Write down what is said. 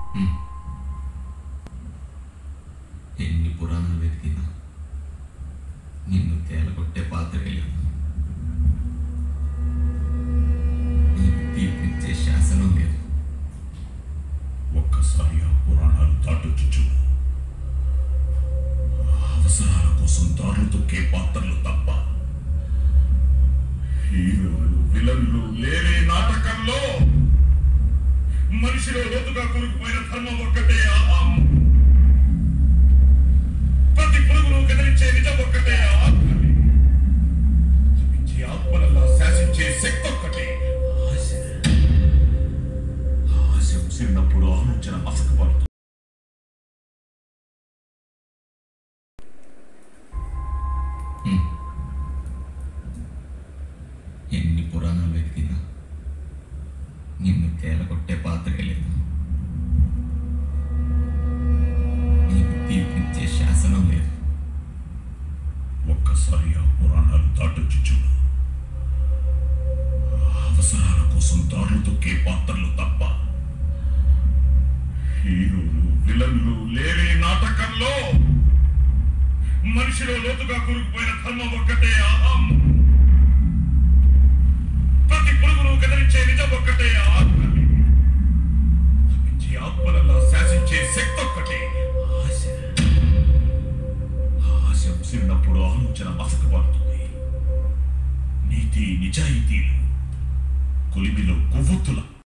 ఎన్ని పురాణాలు వెతికినా నిన్ను తేలగొట్టే పాత్రే లేదు నీకు తీర్పిచ్చే శాసనం లేదు ఒక్కసారి ఆ పురాణాలు దాటొచ్చు చూడు అవసరాల కోసం దారులు తొక్కే పాత్రలు తప్ప హీరోలు విలన్లు లేని నాటకంలో మనిషిలో లోతుగా కూరుకుపోయిన ధర్మం ఒక్కటే అహం ప్రతి పురుగును కదిలించే నిజం ఒక్కటే ఆత్మని తప్పించే ఆత్మలలో శాసించే శక్తి ఒక్కటే ఆశ ఆశ ఉసిరినప్పుడు ఆలోచన మసకపడుతుంది ఎన్ని పురాణాలు వెతికినా నిన్ను తేలగొట్టే పాత్రే లేదు నీకు తీర్పిచ్చే శాసనం లేదు ఒక్కసారి ఆ పురాణాలు దాటొచ్చు చూడు అవసరాల కోసం దారులు తొక్కే పాత్రలు తప్ప హీరోలు విలన్లు లేని నాటకంలో మనిషిలో లోతుగా కూరుకుపోయిన ధర్మం ఒక్కటే అహం ప్రతి పురుగును కదిలించే నిజం ఒక్కటే ఆత్మని తప్పించే ఆత్మలలో శాసించే శక్తి ఒక్కటే ఆశ ఆశ ఉసిరినప్పుడు ఆలోచన మసకపడుతుంది నీతి నిజాయితీలు కొలిమిలో కొవ్వొత్తుల